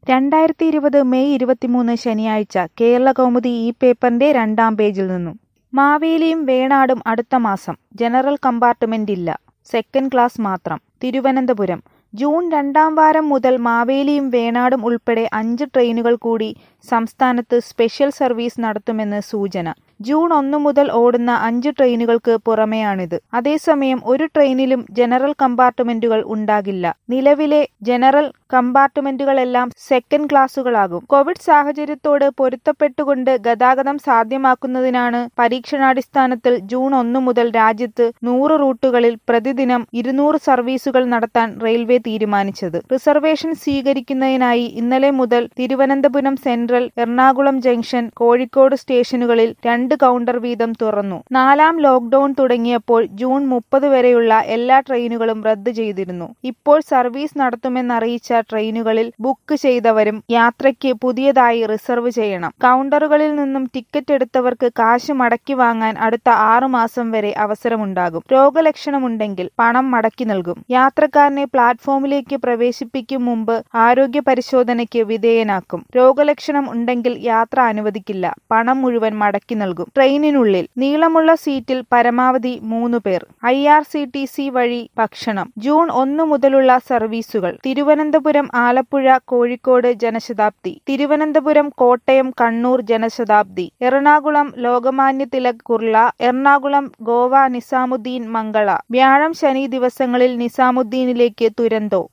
രണ്ടായിരത്തി ഇരുപത് മെയ് ഇരുപത്തിമൂന്ന് ശനിയാഴ്ച കേരളകൗമുദി ഈ പേപ്പറിന്റെ രണ്ടാം പേജിൽ നിന്നും മാവേലിയും വേണാടും അടുത്ത മാസം ജനറൽ കമ്പാർട്ട്മെന്റ് ഇല്ല സെക്കൻഡ് ക്ലാസ് മാത്രം തിരുവനന്തപുരം ജൂൺ രണ്ടാം വാരം മുതൽ മാവേലിയും വേണാടും ഉൾപ്പെടെ അഞ്ച് ട്രെയിനുകൾ കൂടി സംസ്ഥാനത്ത് സ്പെഷ്യൽ സർവീസ് നടത്തുമെന്ന് സൂചന ജൂൺ ഒന്ന് മുതൽ ഓടുന്ന അഞ്ച് ട്രെയിനുകൾക്ക് പുറമെയാണിത് അതേസമയം ഒരു ട്രെയിനിലും ജനറൽ കമ്പാർട്ട്മെന്റുകൾ ഉണ്ടാകില്ല നിലവിലെ ജനറൽ കമ്പാർട്ട്മെന്റുകളെല്ലാം സെക്കൻഡ് ക്ലാസുകളാകും കോവിഡ് സാഹചര്യത്തോട് പൊരുത്തപ്പെട്ടുകൊണ്ട് ഗതാഗതം സാധ്യമാക്കുന്നതിനാണ് പരീക്ഷണാടിസ്ഥാനത്തിൽ ജൂൺ ഒന്ന് മുതൽ രാജ്യത്ത് നൂറ് റൂട്ടുകളിൽ പ്രതിദിനം ഇരുന്നൂറ് സർവീസുകൾ നടത്താൻ റെയിൽവേ തീരുമാനിച്ചത് റിസർവേഷൻ സ്വീകരിക്കുന്നതിനായി ഇന്നലെ മുതൽ തിരുവനന്തപുരം സെൻട്രൽ എറണാകുളം ജംഗ്ഷൻ കോഴിക്കോട് സ്റ്റേഷനുകളിൽ രണ്ട് കൗണ്ടർ വീതം തുറന്നു നാലാം ലോക്ഡൌൺ തുടങ്ങിയപ്പോൾ ജൂൺ മുപ്പത് വരെയുള്ള എല്ലാ ട്രെയിനുകളും റദ്ദ് ചെയ്തിരുന്നു ഇപ്പോൾ സർവീസ് നടത്തുമെന്നറിയിച്ച ട്രെയിനുകളിൽ ബുക്ക് ചെയ്തവരും യാത്രയ്ക്ക് പുതിയതായി റിസർവ് ചെയ്യണം കൗണ്ടറുകളിൽ നിന്നും ടിക്കറ്റ് എടുത്തവർക്ക് കാശ് മടക്കി വാങ്ങാൻ അടുത്ത ആറു മാസം വരെ അവസരമുണ്ടാകും രോഗലക്ഷണമുണ്ടെങ്കിൽ പണം മടക്കി നൽകും യാത്രക്കാരനെ പ്ലാറ്റ്ഫോമിലേക്ക് പ്രവേശിപ്പിക്കും മുമ്പ് ആരോഗ്യ പരിശോധനയ്ക്ക് വിധേയനാക്കും രോഗലക്ഷണം ഉണ്ടെങ്കിൽ യാത്ര അനുവദിക്കില്ല പണം മുഴുവൻ മടക്കി നൽകും ട്രെയിനിനുള്ളിൽ നീളമുള്ള സീറ്റിൽ പരമാവധി മൂന്ന് പേർ I R C T C വഴി ഭക്ഷണം ജൂൺ ഒന്ന് മുതലുള്ള സർവീസുകൾ തിരുവനന്തപുരം ആലപ്പുഴ കോഴിക്കോട് ജനശതാബ്ദി തിരുവനന്തപുരം കോട്ടയം കണ്ണൂർ ജനശതാബ്ദി എറണാകുളം ലോകമാന്യ തിലക് കുർള എറണാകുളം ഗോവ നിസാമുദ്ദീൻ മംഗള വ്യാഴം ശനി ദിവസങ്ങളിൽ നിസാമുദ്ദീനിലേക്ക് തുരന്തോ